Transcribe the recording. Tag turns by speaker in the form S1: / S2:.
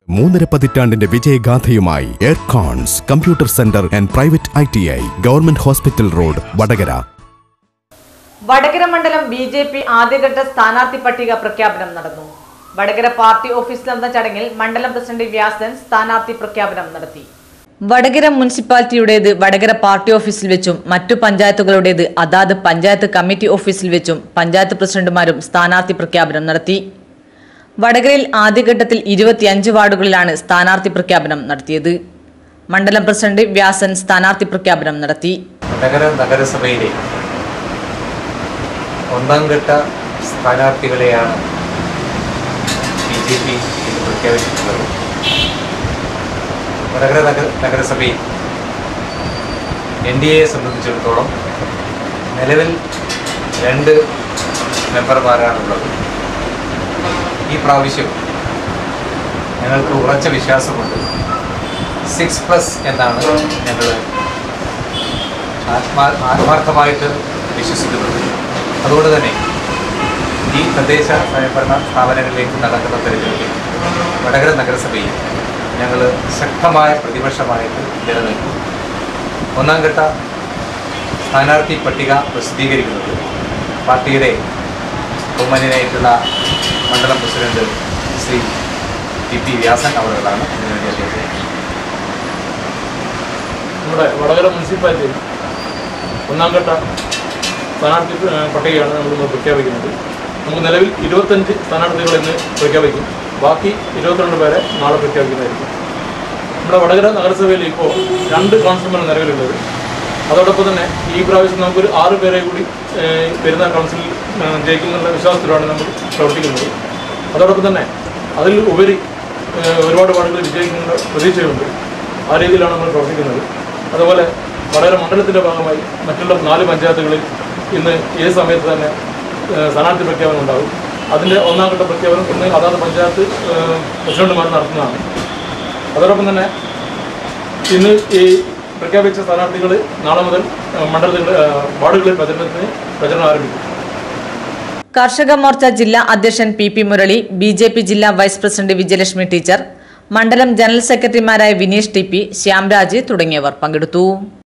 S1: മൂന്നര പതിറ്റാണ്ടിന്റെ വിജയഗാഥയുമായി Aircons computer centre and private I T I government hospital road Vadakara
S2: Vadakara മണ്ഡലം ബി ജെ പി ആദ്യഘട്ട സ്ഥാനാർത്ഥി പട്ടിക പ്രഖ്യാപനം നടന്നു വടകര പാർട്ടി ഓഫീസിൽ നടന്ന ചടങ്ങിൽ മണ്ഡലം പ്രസിഡന്റ് വ്യാസൻ സ്ഥാനാർത്ഥി പ്രഖ്യാപനം നടത്തി വടകര മുനിസിപ്പാലിറ്റിയുടേത് വടകര പാർട്ടി ഓഫീസിൽ വെച്ചും മറ്റു പഞ്ചായത്തുകളുടേത് അതാത് പഞ്ചായത്ത് കമ്മിറ്റി ഓഫീസിൽ വെച്ചും പഞ്ചായത്ത് പ്രസിഡന്റുമാരും സ്ഥാനാർത്ഥി പ്രഖ്യാപനം നടത്തി വടകരയിൽ ആദ്യഘട്ടത്തിൽ ഇരുപത്തിയഞ്ച് വാർഡുകളിലാണ് സ്ഥാനാർത്ഥി പ്രഖ്യാപനം നടത്തിയത് മണ്ഡലം പ്രസിഡന്റ് വ്യാസൻ സ്ഥാനാർത്ഥി പ്രഖ്യാപനം നടത്തി
S3: നഗര നഗരസഭയിലെ ഒന്നാം ഘട്ട സ്ഥാനാർത്ഥികളെയാണ് ബി ജെ പി ഇന്ന് പ്രഖ്യാപിച്ചിട്ടുള്ളത് വടകര നഗര നഗരസഭയിൽ എൻ ഡി എയെ സംബന്ധിച്ചിടത്തോളം നിലവിൽ രണ്ട് മെമ്പർമാരാണുള്ളത് ഈ പ്രാവശ്യം ഞങ്ങൾക്ക് ഉറച്ച വിശ്വാസമുണ്ട് സിക്സ് പ്ലസ് എന്നാണ് ഞങ്ങൾ ആത്മാ ആത്മാർത്ഥമായിട്ട് വിശ്വസിക്കുന്നത് അതുകൊണ്ട് തന്നെ ഈ തദ്ദേശ സ്വയംഭരണ സ്ഥാപനങ്ങളിലേക്ക് നടക്കുന്ന തെരഞ്ഞെടുപ്പിൽ വടകര നഗരസഭയിൽ ഞങ്ങൾ ശക്തമായ പ്രതിപക്ഷമായിട്ട് നിലനിൽക്കും ഒന്നാം ഘട്ട സ്ഥാനാർത്ഥി പട്ടിക പ്രസിദ്ധീകരിക്കുന്നത് പാർട്ടിയുടെ ബഹുമാന്യനായിട്ടുള്ള മണ്ഡലം president Shri T P Vyasan അവറുകളാണ് ഇതിനുവേണ്ടി അദ്ദേഹത്തെ
S4: നമ്മുടെ വടകര മുനിസിപ്പാലിറ്റിയിൽ ഒന്നാം ഘട്ട സ്ഥാനാർത്ഥി ഏഹ്, പട്ടികയാണ് നമ്മൾ ഇന്ന് പ്രഖ്യാപിക്കുന്നത് നമുക്ക് നിലവിൽ ഇരുപത്തഞ്ച് സ്ഥാനാർത്ഥികൾ ഇന്ന് പ്രഖ്യാപിക്കും ബാക്കി ഇരുപത്തിരണ്ട് പേരെ നാളെ പ്രഖ്യാപിക്കുന്നതായിരിക്കും നമ്മുടെ വടകര നഗരസഭയിൽ ഇപ്പോൾ രണ്ട് കൗൺസിലർമാർ നിലവിലുള്ളത് അതോടൊപ്പം തന്നെ ഈ പ്രാവശ്യം നമുക്കൊരു ആറ് പേരെ കൂടി ഏഹ്, വരുന്ന കൗൺസിലിൽ ഏഹ്, ജയിക്കുന്നുള്ള വിശ്വാസത്തിലാണ് നമ്മൾ പ്രവർത്തിക്കുന്നത് അതോടൊപ്പം തന്നെ അതിൽ ഉപരി ഏഹ്, ഒരുപാട് വാർഡുകൾ വിജയിക്കുന്ന പ്രതീക്ഷയുണ്ട് ആ രീതിയിലാണ് നമ്മൾ പ്രവർത്തിക്കുന്നത് അതുപോലെ വടകര മണ്ഡലത്തിൻ്റെ ഭാഗമായി മറ്റുള്ള നാല് പഞ്ചായത്തുകളിൽ ഇന്ന് ഏത് സമയത്ത് തന്നെ ഏഹ്, സ്ഥാനാർത്ഥി പ്രഖ്യാപനം ഉണ്ടാകും അതിൻ്റെ ഒന്നാം ഘട്ട പ്രഖ്യാപനം ഇന്ന് അതാത് പഞ്ചായത്ത് ഏഹ്, പ്രസിഡന്റുമാർ നടത്തുന്നതാണ് അതോടൊപ്പം തന്നെ ഇന്ന് ഈ പ്രഖ്യാപിച്ച സ്ഥാനാർത്ഥികൾ നാളെ മുതൽ ഏഹ്, മണ്ഡലത്തിൽ ഏഹ്, വാർഡുകളിൽ പ്രചരണത്തിന് പ്രചരണം ആരംഭിക്കും
S2: കർഷക മോർച്ച ജില്ലാ അധ്യക്ഷൻ P P Murali B J P ജില്ലാ വൈസ് പ്രസിഡന്റ് വിജയലക്ഷ്മി ടീച്ചർ മണ്ഡലം ജനറൽ സെക്രട്ടറിമാരായ വിനീഷ് ടി പി ശ്യാംരാജ് തുടങ്ങിയവർ പങ്കെടുത്തു